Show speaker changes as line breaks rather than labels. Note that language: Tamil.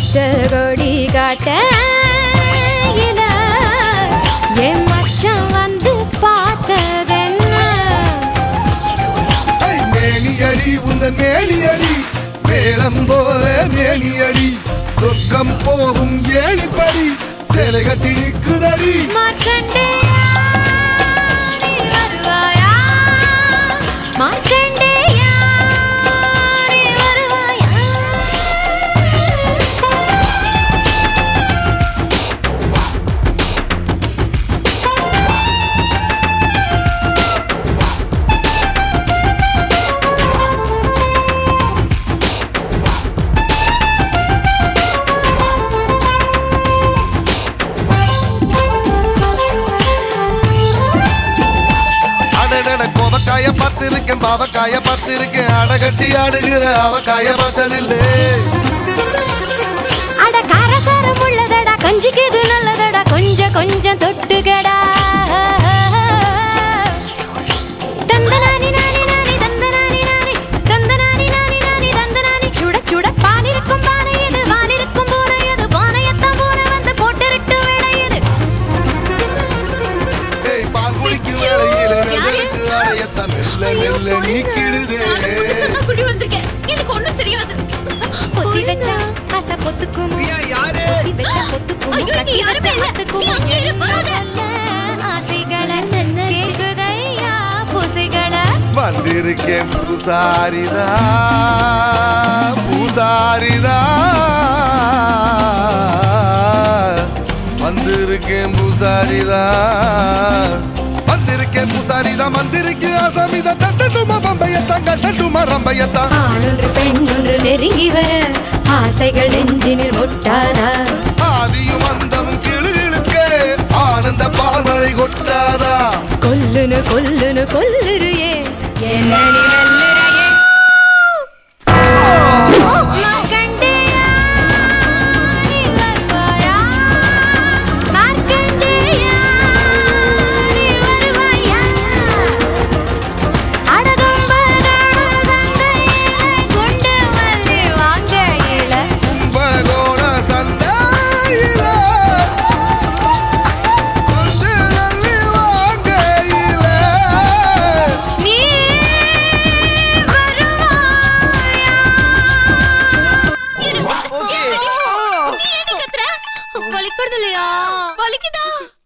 பச்சை கொடி காட்ட இல என் மச்சான் வந்து பார்த்ததென்ன
ஐ, மேனியடி உந்தன் மேனியடி மேளம் போல மேனியடி சொர்க்கம் போகும் ஏழிப்படி சேலை கட்டி நிற்குதடி
மார்க்கண்டேயா நீ வருவாயா மார்க்கண்டேயா நீ வருவாயா
அடடட கோவக்காய பார்த்திருக்கேன் பாவக்காய பார்த்திருக்கேன் அடகட்டி ஆடுகிற அவக்காய பார்த்ததில்லை
அட காரசாரம் உள்ளதடா கஞ்சிக்கு இது நல்லதடா கொஞ்சம் கொஞ்சம் தொட்டுகடா தந்தனானி நானி நானி தந்தனானி நானி தந்தனானி நானி நானி தந்தனானி சுட சுட பானிருக்கும் பானை இது வானிருக்கும் பூனை இது பானையத்தான் பூனை வந்து போட்டுருட்டு விளையுது
ஏய் பாங்குடிக்கு வேலையில நெஞ்சலுக்கு ஆடையத்தான் மெல்ல மெல்ல நீக்கிடுதே
குடி வந்திருக்கேன் எனக்கு ஒண்ணும் தெரியாது
பொத்தி வச்சா ஆசை பொத்துக்கும் பொத்தி வச்சா பொத்துக்கும்
ஐயோ,
கட்டி
நீ யாருமே
வச்சா
இல்ல.
பொத்துக்கும்
நீ அங்கே இரு, வராத.
ஆசைகளை கேக்குதையா பூசைகளை
வந்திருக்கேன் பூசாரிதா பூசாரிதா வந்திருக்கேன் பூசாரிதா வந்திருக்கேன் பூசாரிதா வந்திருக்கு அசமிதா தட்டட்டுமா பம்பையத்தான் கட்டட்டுமா ரம்பையத்தான்
ஆணொன்று பெண்ணொன்று நெருங்கி வர ஆசைகள் நெஞ்சினில் ஒட்டாதா
ஆதியும் அந்தமும் கிளுகிழுக்க ஆனந்த பால்மழை கொட்டாதா
கொல்லுனு கொல்லுனு கொல்லுறியே என்ன நீ வெல்லுறியே மார்க்கண்டேயா, நீ வருவாயா? மார்க்கண்டேயா, நீ வருவாயா? அடகும்பகடு சந்தையிலே கொண்டு வந்து வாங்கையில
கும்பகோண சந்தையில கொஞ்ச தள்ளி வாங்கையில
நீ வருவாயா
வலிக்கிறது இல்லையா வலிக்குதா